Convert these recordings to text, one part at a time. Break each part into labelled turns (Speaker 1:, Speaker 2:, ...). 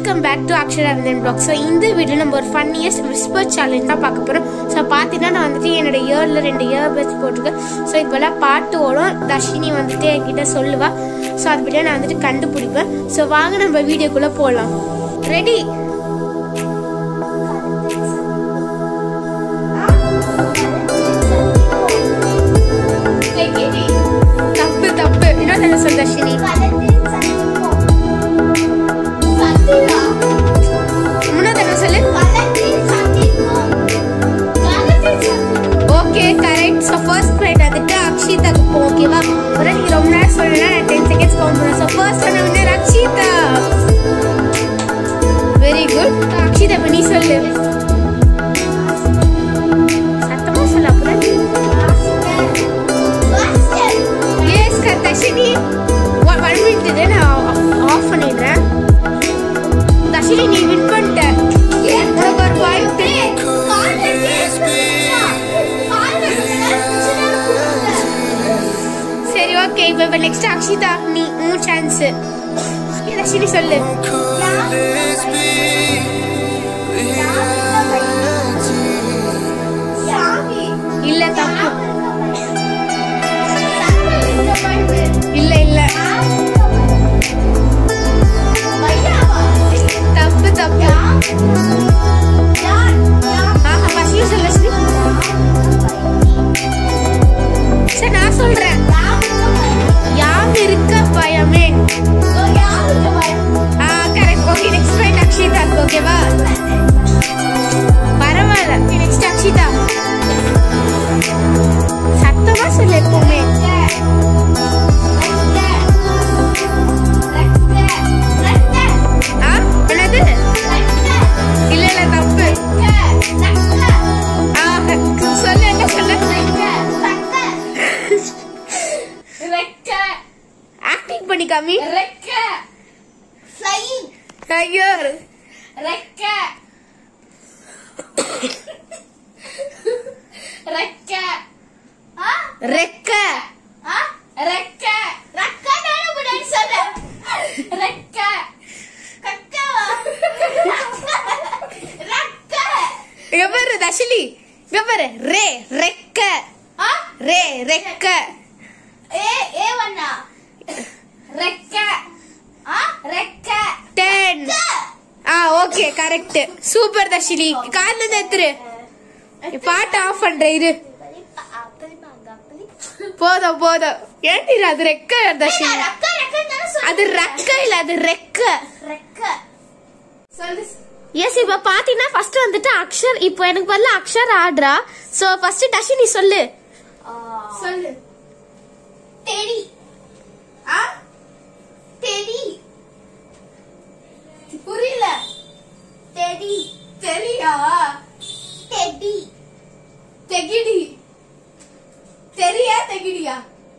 Speaker 1: Welcome back to Akshara Vindhan black so இந்த video நம்ம ஒரு ஃபன்னியஸ்ட் விஸ்பர் சேலஞ்ச் தான் பார்க்க போகிறோம் ஸோ பார்த்தீங்கன்னா நான் வந்துட்டு என்னோட இயரில் ரெண்டு இயர் பட்ஸ் போட்டிருக்கேன் ஸோ இப்போல்லாம் பாட்டு ஓடும் தர்ஷினி வந்துட்டு என்கிட்ட சொல்லுவா ஸோ அதுபடியாக நான் வந்துட்டு கண்டுபிடிப்பேன் ஸோ வாங்க நம்ம வீடியோக்குள்ளே போகலாம் ரெடி தப்பு தப்பு இன்னொரு தடவை சொல் தர்ஷினி இன்னொரு தடவை சொல்லு ஓகே கரெக்ட் ஸோ ஃபர்ஸ்ட் ப்ரைட் வந்துட்டு அக்ஷிதாக்கு போ ஓகேவா ஒரு நீங்க ரொம்ப நேரம் சொல்லலாம் நான் டென் செகண்ட்ஸ் கவுண்ட் பண்ணுவேன் ஸோ ஃபர்ஸ்ட் சொன்ன winner Akshita very good Akshita இப்போ நீ சொல்லு சத்தமா சொல்லு அப்புறம் எஸ் தர்ஷினி ஒன் மினிட் இது நான் ஆஃப் பண்ணிடுறேன் தர்ஷினி நீ வின் பண்ணிட்ட உனக்கு ஒரு பாயிண்ட் சரி ஓகே இப்போ இப்போ நெக்ஸ்ட் அக்ஷிதா நீ உன் சான்ஸ் தர்ஷினி சொல்லு இல்ல தப்பு இல்ல இல்ல தப்பு தப்பு ஆஹா ஃபர்ஸ்ட் சொல்லு ஸ்ரீ சரி நான் சொல்றேன் யாம் இருக்க பயமே ஆ correct okay next right Akshita ஓகேவா பரவாயில்ல நெக்ஸ்ட் அக்ஷிதா சத்தமா சொல்லு எப்பவுமே ஆ என்னது இல்ல இல்ல தப்பு ஆ சொல்லு என்ன சொல்லு ஆக்டிங் பண்ணி காமி ஐயோ ரெக்க இங்க பாரு தஷிலி இங்க பாரு ரே ரெக்க ரே ரெக்க டென் ஆ ஓகே கரெக்ட் சூப்பர் தஷிலி கார்ல இருந்து எடுத்துரு பாட்டு ஆஃப் பண்ற இரு போதும் போதும் ஏன்டி அது ரெக்க தஷிலி அது ரெக்க இல்ல அது ரெக்க எஸ் இப்ப பாத்தீங்கன்னா ஃபர்ஸ்ட் வந்துட்டு அக்ஷர் இப்போ எனக்கு பதிலா அக்ஷர் ஆடுறா சோ ஃபர்ஸ்ட் தஷினி சொல்லு சொல்லு
Speaker 2: தெரி
Speaker 1: ஆ
Speaker 2: தெரி
Speaker 1: புரியல
Speaker 2: தெரி
Speaker 1: தெரியா
Speaker 2: தெடி
Speaker 1: தெகிடி தெரியா தெகிடியா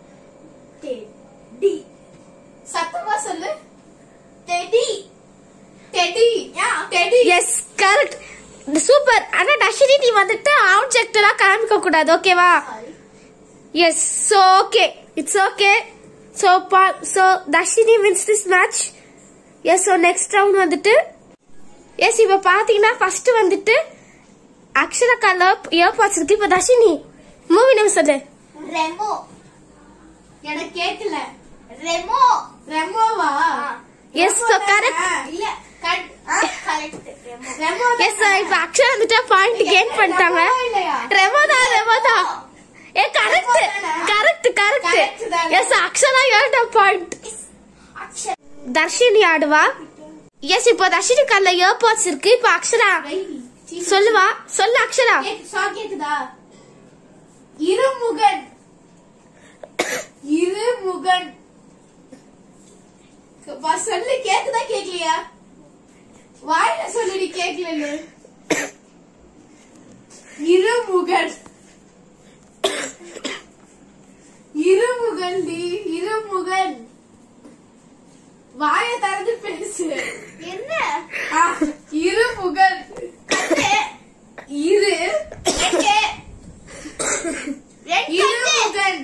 Speaker 2: தெடி
Speaker 1: சத்தமா சொல்லு
Speaker 2: teddy
Speaker 1: teddy teddy yes correct super ஆனா தஷினி நீ வந்துட்டு ஆப்ஜெக்ட் எல்லாம் காமிக்க கூடாது ஓகேவா yes so okay it's okay so so Dashini wins this match yes so next round வந்துட்டு எஸ் இப்போ பார்த்தீங்கன்னா ஃபர்ஸ்ட் வந்துட்டு அக்ஷரா கலர் இயர்பாட்ஸ் இருக்கு இப்போ தஷினி மூவி நேம் சொல்லு
Speaker 2: ரெமோ
Speaker 1: எனக்கு கேட்கல
Speaker 2: ரெமோ
Speaker 1: ரெமோவா எஸ் ஸோ கரெக்ட்
Speaker 2: இல்ல கரெக்ட் ரெமோ
Speaker 1: எஸ் இப்போ அக்ஷரா வந்துட்டு பாயிண்ட் கெயின் பண்ணிட்டாங்க ரெமோ தான் ரெமோ தான் ஏ கரெக்ட் கரெக்ட்
Speaker 2: Correct
Speaker 1: கரெக்ட்
Speaker 2: தானே?
Speaker 1: எஸ் அக்ஷரா ஏர்ட பாயிண்ட்
Speaker 2: அக்ஷர்
Speaker 1: தர்ஷினி ஆடுவா எஸ் இப்போ தர்ஷினி கல்ல இயர்பாட்ஸ் இருக்கு இப்போ அக்ஷரா சொல்லுவா சொல்லு அக்ஷரா
Speaker 2: கேக்குதா
Speaker 1: இருமுகன் இருமுகன் பா, சொல்லு கேக்குதா கேக்கலையா வாயில சொல்லுடி கேக்கல இருமுகன் இருமுகன் டி இருமுகன் வாய திறந்து பேசு
Speaker 2: என்ன
Speaker 1: ஆ, இருமுகன்
Speaker 2: கண்ணு
Speaker 1: இரு
Speaker 2: ரெண்டு ரெண்டு
Speaker 1: இருமுகன்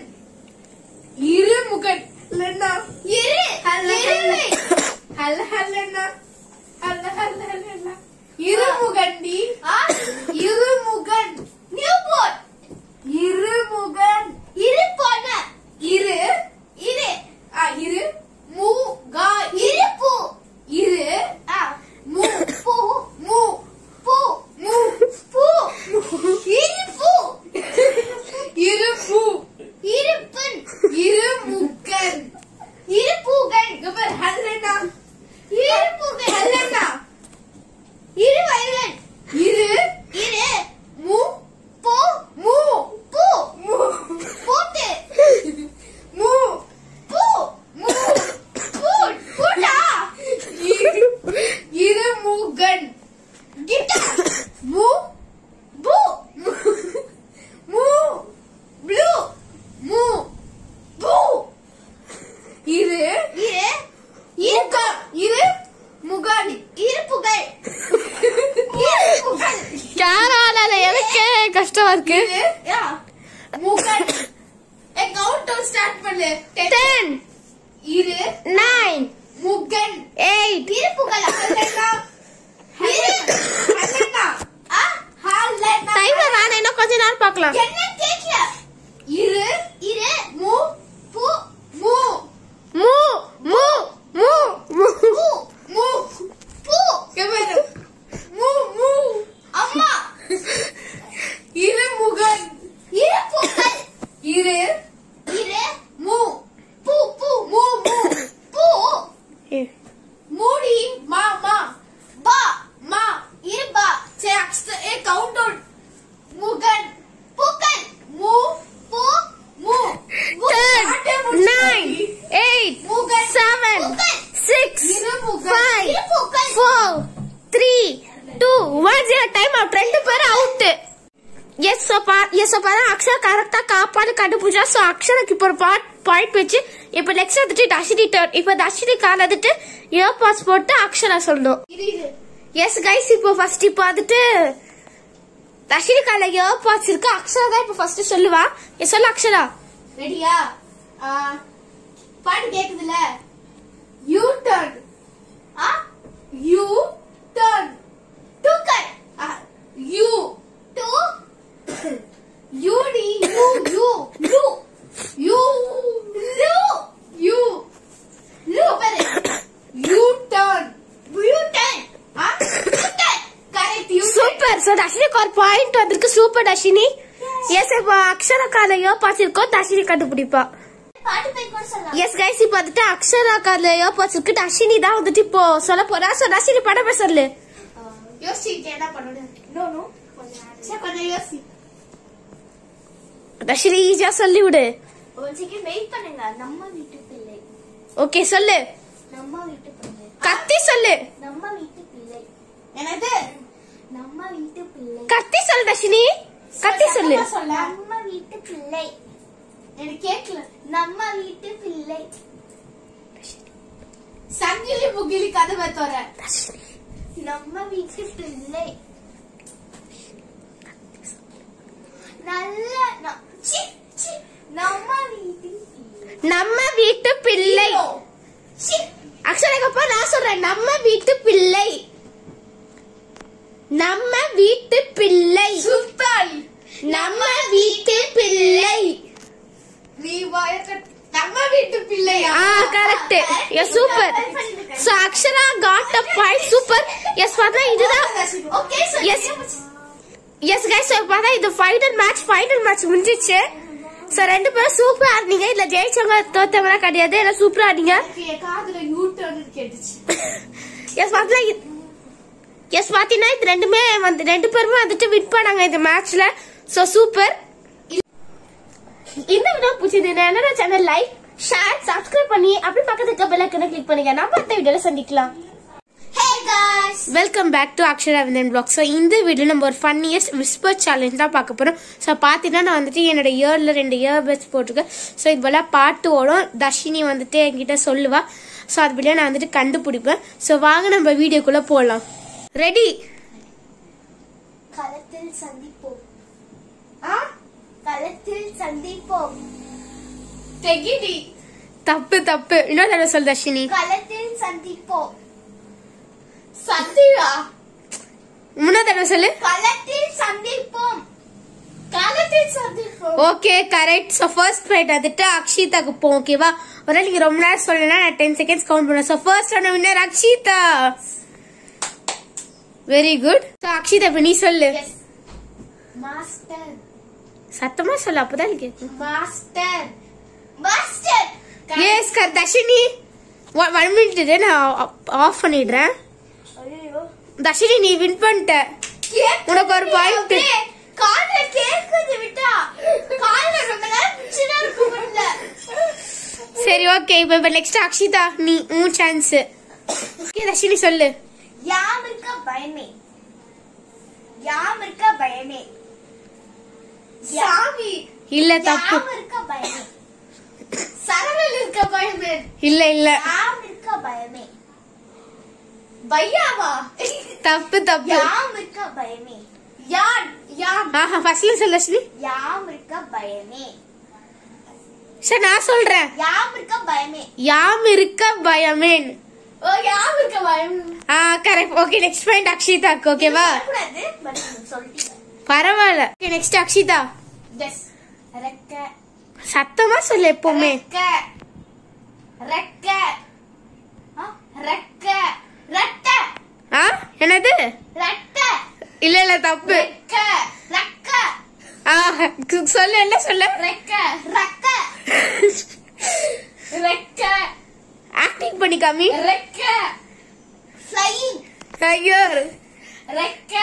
Speaker 1: இருமுகன் இல்லன்னா
Speaker 2: இரு
Speaker 1: ஹல்ல
Speaker 2: இரு
Speaker 1: ஹல்ல ஹல்ல ஹல்ல
Speaker 2: இருமுகண்டி இருமுகன் நியூபோர்ன் இருமுகன் இருப்போன இரு இரு ஆ இரு மு கா இருப்பு இரு ஆ மு பு மு பு மு பு இருப்பு இருப்பு இருப்பன் இருமுகன் இருப்புகன் கபர் ஹல்லனா இருப்புகன் ஹல்லனா இரு வயலன் இரு இரு மு போ மு பு மு போட்டு மு பு மு பூட் பூட்டா இரு முகன் கிட்டார் மு பு மு ப்ளூ மு பூ இரு இரு இருக்கம் இரு முகன் இருப்புகள் இருப்புகள்
Speaker 1: கேரளால எனக்கு கஷ்டமா இருக்கு
Speaker 2: இரு யா முகன் ஏ கவுண்ட் டவுன் ஸ்டார்ட் பண்ணு Ten.
Speaker 1: டென்
Speaker 2: இரு
Speaker 1: நைன்
Speaker 2: முகன்
Speaker 1: எயிட்
Speaker 2: இருப்புகள் ஹல்லனா இரு ஹல்லனா ஆ ஹல்லனா
Speaker 1: டைம்ல வேணாம் இன்னும் கொஞ்ச நேரம் பார்க்கலாம்
Speaker 2: என்ன கேக்கல இரு இரு மு பு மு
Speaker 1: மூ மூ மூ மூ
Speaker 2: பூ மு பூ கெவரு மு மு அம்மா இரு முகன் இரு பூக்கள் இரு இரு மு பூ பூ மு மு பூ மூடி மா மா பா மா இரு பா சே அக்ஸ்ட் ஏ கவுண்ட் டவுன் முகன் பூக்கள் மு பூ மு மு.
Speaker 1: டென்
Speaker 2: ஆட்டே முடிச்சு
Speaker 1: நைன்
Speaker 2: போடி.
Speaker 1: எயிட்
Speaker 2: முகன்
Speaker 1: செவன்
Speaker 2: பூக்கள்
Speaker 1: six
Speaker 2: Irumugan
Speaker 1: five
Speaker 2: Irumugan
Speaker 1: four three two one zero time out ரெண்டு பேரும் அவுட் எஸ் சோப்பா எஸ் சோப்பா தான் அக்ஷரா கரெக்டா காப்பாடு கண்டுபிடிச்சா சோ அக்ஷராக்கு இப்போ ஒரு பாட் பாயிண்ட் வச்சு இப்போ நெக்ஸ்ட் வந்துட்டு தர்ஷினி டர்ன் இப்போ தர்ஷினி கால் வந்துட்டு இயர் பாஸ் போட்டு அக்ஷரா சொல்லணும்
Speaker 2: இரு இரு
Speaker 1: எஸ் கைஸ் இப்போ ஃபர்ஸ்ட் இப்போ வந்துட்டு தர்ஷினி கால இயர் பாஸ் இருக்கு அக்ஷரா தான் இப்போ ஃபர்ஸ்ட் சொல்லுவா எஸ் சொல்லு அக்ஷரா
Speaker 2: ரெடியா ஆ, பாட்டு கேக்குதுல யூ டர்ன் ஆ யூ டர்ன் டூக்கர் யூ டூ யூ டி யூ யூ யூ யூ லூ யூ லூ பாரு யூ டர்ன் யூ டர்ன் ஆ turn correct you
Speaker 1: super so தர்ஷினிக்கு ஒரு பாயிண்ட் வந்திருக்கு சூப்பர் தர்ஷினி எஸ் இப்போ அக்ஷரா கால இயர் பாஸ் இருக்கோ தர்ஷினி கண்டுபிடிப்பா
Speaker 2: பாட்டு பேர் கூட சொல்லலாம்
Speaker 1: எஸ் கைஸ் இப்போ வந்துட்டு அக்ஷரா கார்ல ஏர்பாட்ஸ் இருக்கு தர்ஷினி தான் வந்துட்டு இப்போ சொல்ல போறா சோ தர்ஷினி படம் பேர் சொல்லு
Speaker 2: யோசிச்சுட்டு என்ன பண்ணணும் நோ நோ சரி கொஞ்சம் யோசி
Speaker 1: தர்ஷினி ஈஸியா சொல்லி விடு
Speaker 2: ஒரு செகண்ட் வெயிட் பண்ணுங்க நம்ம வீட்டு பிள்ளை
Speaker 1: ஓகே சொல்லு
Speaker 2: நம்ம வீட்டு பிள்ளை
Speaker 1: கத்தி சொல்லு
Speaker 2: நம்ம வீட்டு பிள்ளை எனது நம்ம வீட்டு பிள்ளை
Speaker 1: கத்தி சொல்லு தர்ஷினி கத்தி சொல்லு
Speaker 2: நம்ம வீட்டு பிள்ளை எனக்கு கேட்கல நம்ம வீட்டு பிள்ளை சங்கிலி முகிலி கதவை தோற நம்ம வீட்டு பிள்ளை நல்ல ந- சி, சி, நம்ம வீட்டு பிள்ளை
Speaker 1: நம்ம வீட்டு பிள்ளை
Speaker 2: சி,
Speaker 1: அக்ஷராக்கு அப்பா நான் சொல்றேன் நம்ம வீட்டு பிள்ளை நம்ம வீட்டு பிள்ளை
Speaker 2: சுல்தான்
Speaker 1: நம்ம வீட்டு பிள்ளை
Speaker 2: நீ வாயக்கட் நம்ம வீட்டு பிள்ளையா
Speaker 1: ஆ correct yes super so Akshara got a point super yes பார்த்தா இதுதான்
Speaker 2: ஓகே
Speaker 1: Yes. எஸ் கைஸ் பார்த்தா இது ஃபைனல் மேட்ச் ஃபைனல் மேட்ச் முடிஞ்சிச்சு சோ ரெண்டு பேரும் சூப்பரா ஆடுனீங்க இல்ல ஜெயிச்சவங்க தோத்தவங்க கிடையாது எல்லாம் சூப்பரா ஆடுனீங்க
Speaker 2: என் காதுல யூ டர்ன் கேட்டுச்சு
Speaker 1: எஸ் பார்த்தா எஸ் பாத்தீங்கன்னா இது ரெண்டுமே வந்து ரெண்டு பேருமே வந்துட்டு வின் பண்ணாங்க இந்த மேட்ச்ல சோ சூப்பர் இந்த வீடியோ பிடிச்சது என்னோட சேனல் லைக் ஷேர் சப்ஸ்கிரைப் பண்ணி அப்படி பக்கத்துல இருக்க பெல் ஐக்கனை கிளிக் பண்ணுங்க நம்ம அடுத்த வீடியோல சந்திக்கலாம்
Speaker 2: hey guys
Speaker 1: welcome back to Akshara Vindhan black so இந்த வீடியோ நம்ம ஒரு ஃபன்னியஸ்ட் விஸ்பர் சேலஞ்ச் தான் பார்க்க போகிறோம் ஸோ பார்த்தீங்கன்னா நான் வந்துட்டு என்னோட இயரில் ரெண்டு இயர் பட்ஸ் போட்டிருக்கேன் ஸோ இது போல பாட்டு ஓடும் தர்ஷினி வந்துட்டு என்கிட்ட சொல்லுவா ஸோ அது போல நான் வந்துட்டு கண்டுபிடிப்பேன் ஸோ வாங்க நம்ம வீடியோக்குள்ளே போகலாம் ரெடி
Speaker 2: களத்தில் சந்திப்போம் ஆ களத்தில் சந்திப்போம் தெகிடி
Speaker 1: தப்பு தப்பு இன்னொரு தடவை சொல் தர்ஷினி
Speaker 2: களத்தில் சந்திப்போம் சந்திரா
Speaker 1: முன்னாடி தடவை சொல்லு
Speaker 2: களத்தில் சந்திப்போம் களத்தில் சந்திப்போம்
Speaker 1: okay correct so first fight வந்துட்டு அக்ஷிதாக்கு போகும் ஓகேவா ஒரு நீங்க ரொம்ப நேரம் சொல்லலைன்னா நான் டென் செகண்ட்ஸ் கவுண்ட் பண்ணுவேன் ஸோ ஃபர்ஸ்ட் ஆன winner Akshita very good so Akshita இப்ப நீ சொல்லு
Speaker 2: எஸ் மாஸ்டர்
Speaker 1: சத்தமா சொல்லு அப்பதான் எனக்கு கேட்கும்
Speaker 2: மாஸ்டர் மாஸ்டர்
Speaker 1: எஸ் கர் தர்ஷினி ஒன் மினிட் நான் ஆஃப் பண்ணிடுறேன்
Speaker 2: ஐயோ
Speaker 1: தர்ஷினி நீ வின் பண்ணிட்ட உனக்கு ஒரு point.
Speaker 2: காதுல கேக்குது விட்டா காதுல ரொம்ப நேரம் பிடிச்சுதான் இருக்கும் உள்ள.
Speaker 1: சரி ஓகே இப்போ இப்போ நெக்ஸ்ட் அக்ஷிதா நீ உன் சான்ஸ் ஓகே தர்ஷினி சொல்லு
Speaker 2: யாம் இருக்க பயமே யாம் இருக்க பயமே சாமி
Speaker 1: இல்ல தப்பு
Speaker 2: யாம் இருக்க பயமே சரவல் இருக்க பயமே
Speaker 1: இல்ல இல்ல
Speaker 2: யாம் இருக்க பயமே பையாவா
Speaker 1: தப்பு தப்பு
Speaker 2: யாம் இருக்க பயமே யான் யாம்
Speaker 1: ஆஹா ஃபர்ஸ்ட்ல சொல்லு தர்ஷினி
Speaker 2: யாம் இருக்க பயமே
Speaker 1: சரி நான் சொல்றேன்
Speaker 2: யாம் இருக்க பயமே
Speaker 1: யாம் இருக்க பயமேன்
Speaker 2: ஓ யாம் இருக்க பயமே
Speaker 1: ஆ கரெக்ட் ஓகே நெக்ஸ்ட் பாயிண்ட் அக்ஷிதாக்கு ஓகேவா
Speaker 2: கூடாது பட் சொல்லிட்டீங்க
Speaker 1: பரவாயில்ல ஓகே நெக்ஸ்ட் அக்ஷிதா
Speaker 2: எஸ் ரெக்க
Speaker 1: சத்தமா சொல்லு எப்பவுமே
Speaker 2: ரெக்க ரெக்க ஆ, ரெக்க ரெட்ட
Speaker 1: ஆ என்னது
Speaker 2: ரெட்ட
Speaker 1: இல்ல இல்ல தப்பு
Speaker 2: ரெக்க ரெக்க
Speaker 1: ஆ கு- சொல்லு என்ன சொல்லு
Speaker 2: ரெக்க ரெக்க ரெக்க
Speaker 1: ஆக்டிங் பண்ணி காமி
Speaker 2: ரெக்க ஃப்ளையிங்
Speaker 1: ஐயோ
Speaker 2: ரெக்க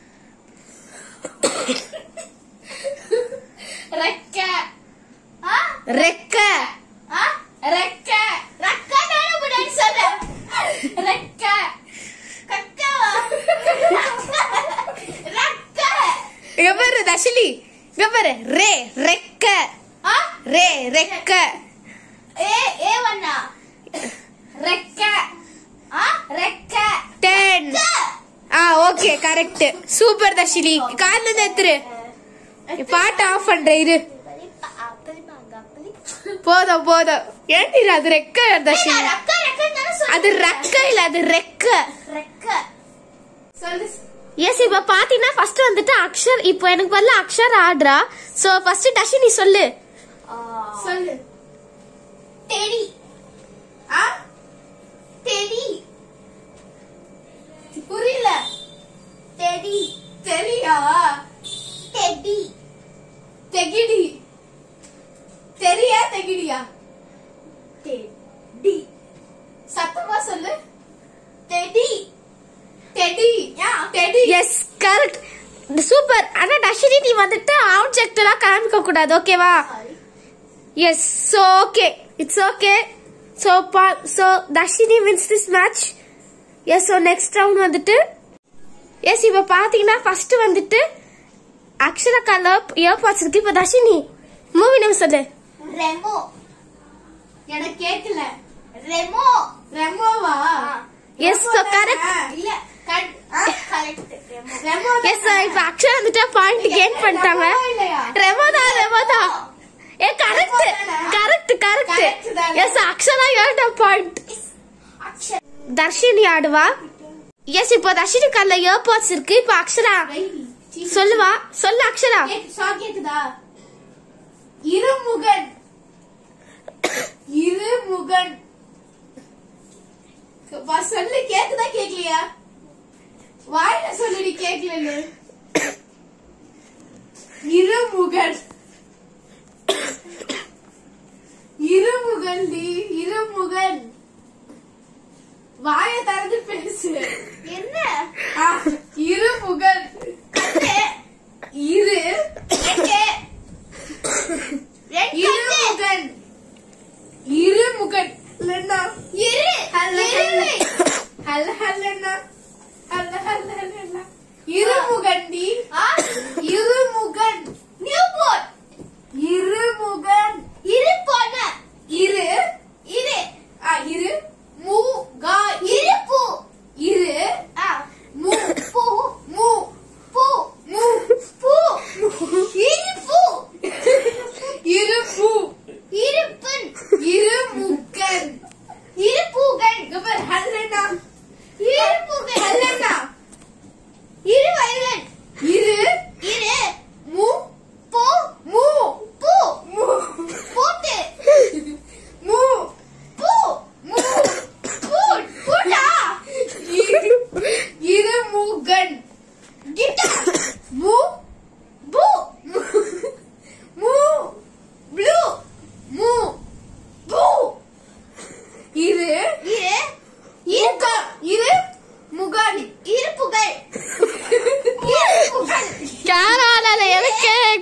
Speaker 2: ரெக்க ஆ
Speaker 1: ரெக்க
Speaker 2: ஆ ரெக்க ரெக்க மேல முன்னாடி சொல்ல ரெக்க கக்கவா ரெக்க
Speaker 1: இங்க பாரு தர்ஷினி இங்க பாரு ரே ரெக்க
Speaker 2: ஆ
Speaker 1: ரே ரெக்க
Speaker 2: ஏ ஏ வண்ணா ரெக்க ஆ ரெக்க
Speaker 1: டென் ஆ ஓகே கரெக்ட் சூப்பர் தர்ஷினி கார்ல இருந்து எடுத்துரு பாட்டு ஆஃப் பண்ற இரு
Speaker 2: அப்படி மாங்க அப்படி
Speaker 1: போதும் போதும் ஏன்டி இது? அது ரெக்க தர்ஷினி
Speaker 2: ரெக்க ரெக்க தான சொல்ல
Speaker 1: அது ரெக்க இல்ல அது ரெக்க
Speaker 2: ரெக்க சொல்லு
Speaker 1: எஸ் இப்ப பாத்தீங்கன்னா ஃபர்ஸ்ட் வந்துட்டு அக்ஷர் இப்போ எனக்கு வரல அக்ஷர் ஆடுறா சோ ஃபர்ஸ்ட் தர்ஷினி சொல்லு
Speaker 2: சொல்லு டெடி ஆ டெடி புரியல டெடி தெரியா டெடி தெகிடி தெரியா தெகிடியா டெடி சத்தமா சொல்லு teddy teddy yeah teddy
Speaker 1: yes correct super ஆனா தர்ஷினி நீ வந்துட்டு ஆப்ஜெக்ட்லாம் காமிக்க கூடாது ஓகேவா yes so okay it's okay so பா so Dharshini wins this match yes so next round வந்துட்டு எஸ் இப்போ பார்த்தீங்கன்னா ஃபர்ஸ்ட் வந்துட்டு அக்ஷரா கால இயர்பாட்ஸ் இருக்கு இப்போ தர்ஷினி மூவி நேம் சொல்லு
Speaker 2: ரெமோ எனக்கு கேக்கல ரெமோ ரெமோவா
Speaker 1: Yes, so correct.
Speaker 2: இல்ல கரெக்ட் ரெமோ ரெமோ
Speaker 1: எஸ் இப்போ அக்ஷரா வந்துட்டு பாயிண்ட் கெயின் பண்ணிட்டாங்க ரெமோ தான் ரெமோ தான் ஏ கரெக்ட் கரெக்ட் கரெக்ட்
Speaker 2: Correct தானே?
Speaker 1: எஸ் அக்ஷரா ஏட்ட பாயிண்ட்
Speaker 2: அக்ஷர்
Speaker 1: தர்ஷினி ஆடுவா எஸ் இப்போ தர்ஷினி கால இயர்பாட்ஸ் இருக்கு இப்போ அக்ஷரா சொல்லுவா சொல்லு அக்ஷரா
Speaker 2: கேக்குதா இருமுகன் இருமுகன் வா, சொல்லு கேக்குதா கேக்கலையா வாயில சொல்லுடி கேக்கலன்னு இருமுகன் இருமுகன் டி இருமுகன் வாய திறந்து பேசு என்ன இருமுகன் இரு இருமுகன் இருமுகன் இல்லைன்னா இரு ஹல்ல ஹல்ல ஹல்லன்னா ஹல்ல ஹல்ல ஹல்லன்னா இருமுகன் டி இருமுகன் நியூபோர்ன் இருமுகன் இரு போன இரு இரு ஆ இரு மு கா இருப்பு இரு ஆ மு பு மு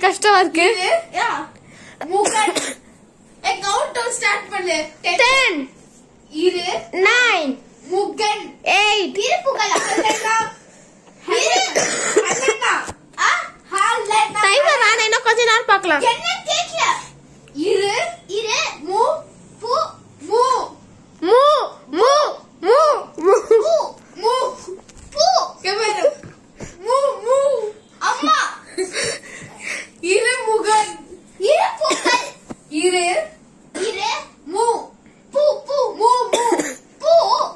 Speaker 1: கஷ்டமா இருக்கு
Speaker 2: இரு யா முகன் ஏ கவுண்ட் டவுன் ஸ்டார்ட் பண்ணு Ten.
Speaker 1: டென்
Speaker 2: இரு
Speaker 1: நைன்
Speaker 2: முகன்
Speaker 1: எயிட்
Speaker 2: இரு புகழ் அல்லனா இரு அல்லனா ஆ ஹல்லனா
Speaker 1: டைமர் வேணாம் இன்னும் கொஞ்ச நேரம் பார்க்கலாம்
Speaker 2: என்ன கேக்கல இரு இரு மு பு மு
Speaker 1: மூ மூ மூ மூ
Speaker 2: பு மு பு கேமரா மு மு அம்மா இரு முகன் இரு புகழ் இரு இரு மு பு பு மு மு பு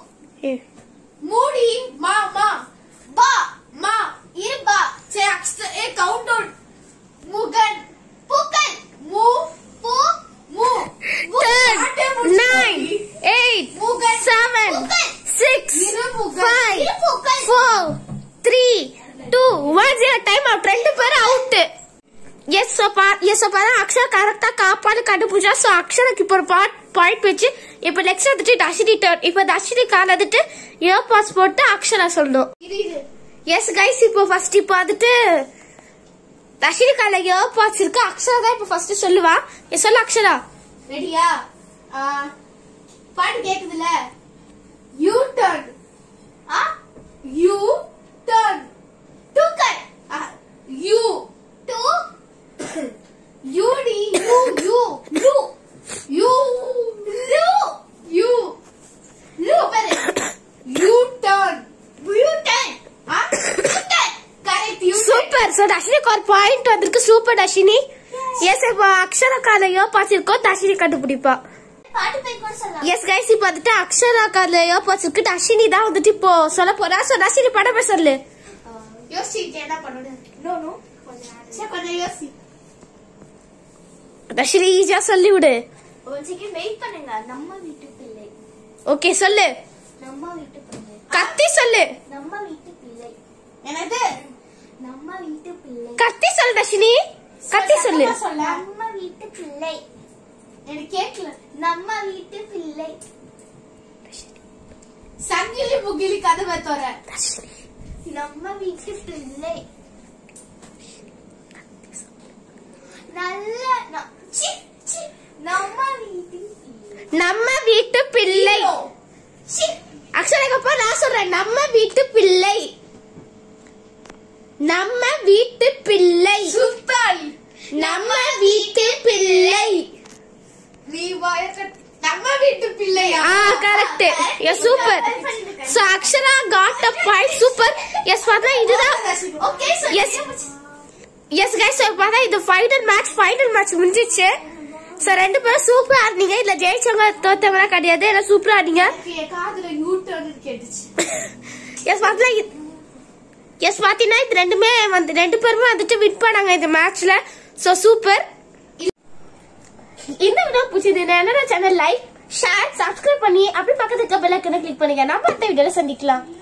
Speaker 2: மூடி மா மா பா மா இரு பா சே அக்ஸ்ட் ஏ கவுண்ட் டவுன் முகன் புகழ் மு பு மு மு. ஆட்டே
Speaker 1: டென்
Speaker 2: முடிச்சு
Speaker 1: நைன்
Speaker 2: போடி.
Speaker 1: எயிட்
Speaker 2: முகன்
Speaker 1: செவன்
Speaker 2: புகழ்
Speaker 1: சிக்ஸ்
Speaker 2: இரு முகன்
Speaker 1: ஃபைவ்
Speaker 2: இரு புகழ்
Speaker 1: four three two one zero time out ரெண்டு பேரும் அவுட் எஸ் சோப்பா எஸ் சோப்பா தான் அக்ஷரா கரெக்டா காப்பாடு கண்டுபிடிச்சா ஸோ அக்ஷராக்கு இப்போ ஒரு பாட் பாயிண்ட் வச்சு இப்போ நெக்ஸ்ட் வந்துட்டு தர்ஷினி டர்ன் இப்போ தர்ஷினி கால் வந்துட்டு இயர் பாஸ் போட்டு அக்ஷரா சொல்லணும்
Speaker 2: இரு இரு
Speaker 1: எஸ் கைஸ் இப்போ ஃபர்ஸ்ட் இப்போ வந்துட்டு தர்ஷினி கால இயர் பாஸ் இருக்கு அக்ஷரா தான் இப்போ ஃபர்ஸ்ட் சொல்லுவா எஸ் சொல்லு அக்ஷரா
Speaker 2: ரெடியா ஆ, பாட்டு கேக்குதுல யூ டர்ன் ஆ யூ டர்ன் டு கட் யூ டு யூ டி you you you you you you U பாரு யூ டர்ன் யூ டர்ன் ஆ turn correct you
Speaker 1: super so தர்ஷினிக்கு ஒரு பாயிண்ட் வந்திருக்கு சூப்பர் தர்ஷினி எஸ் இப்போ அக்ஷரா கால இயர் பாஸ் இருக்கோம் தர்ஷினி கண்டுபிடிப்பா
Speaker 2: பாட்டு போய் கூட சொல்லலாம்
Speaker 1: எஸ் கைஸ் இப்போ வந்துட்டு அக்ஷரா கால இயர் பாஸ் இருக்கு தர்ஷினி தான் வந்துட்டு இப்போ சொல்ல போறா ஸோ தர்ஷினி படம் பேர் சொல்லு
Speaker 2: யோசிச்சுட்டு என்ன பண்ணணும் நோ நோ சரி கொஞ்சம் யோசி
Speaker 1: தர்ஷினி ஈஸியா சொல்லி விடு
Speaker 2: ஒரு செகண்ட் வெயிட் பண்ணுங்க நம்ம வீட்டு பிள்ளை
Speaker 1: ஓகே சொல்லு
Speaker 2: நம்ம வீட்டு பிள்ளை
Speaker 1: கத்தி சொல்லு
Speaker 2: நம்ம வீட்டு பிள்ளை எனது நம்ம வீட்டு பிள்ளை
Speaker 1: கத்தி சொல்லு தர்ஷினி கத்தி சொல்லு
Speaker 2: நம்ம வீட்டு பிள்ளை எனக்கு கேட்கல நம்ம வீட்டு பிள்ளை சங்கிலி முகிலி கதவை தோற நம்ம வீட்டு பிள்ளை நல்ல ந- சி, சி, நம்ம வீட்டு பிள்ளை
Speaker 1: நம்ம வீட்டு பிள்ளை
Speaker 2: ஹீரோ. சி,
Speaker 1: அக்ஷராக்கு அப்புறம் நான் சொல்றேன் நம்ம வீட்டு பிள்ளை நம்ம வீட்டு பிள்ளை
Speaker 2: சுல்தான்
Speaker 1: நம்ம வீட்டு பிள்ளை
Speaker 2: நீ வாயக்கட் நம்ம வீட்டு பிள்ளையா
Speaker 1: ஆ correct yes super so Akshara got a point super yes பார்த்தா இதுதான்
Speaker 2: okay
Speaker 1: Yes. Yes guys so பார்த்தா இது ஃபைனல் மேட்ச் ஃபைனல் மேட்ச் முடிஞ்சிச்சு ஸோ ரெண்டு பேரும் சூப்பரா ஆடினீங்க இல்ல ஜெயிச்சவங்க தோத்தவங்க கிடையாது எல்லாம் சூப்பரா ஆடிங்க
Speaker 2: காதுல யூ டர்ன் கேட்டுச்சு
Speaker 1: எஸ் பார்த்தா எஸ் பார்த்தீங்கன்னா இது ரெண்டுமே வந்து ரெண்டு பேருமே வந்துட்டு வின் பண்ணாங்க இந்த மேட்ச்ல ஸோ சூப்பர் இந்த வீடியோ பிடிச்சது என்னோட சேனல் லைக் ஷேர் சப்ஸ்கிரைப் பண்ணி அப்படி பக்கத்துக்கு பெல் ஐக்கனை கிளிக் பண்ணுங்க நம்ம அடுத்த வீடியோல சந்திக்கலாம்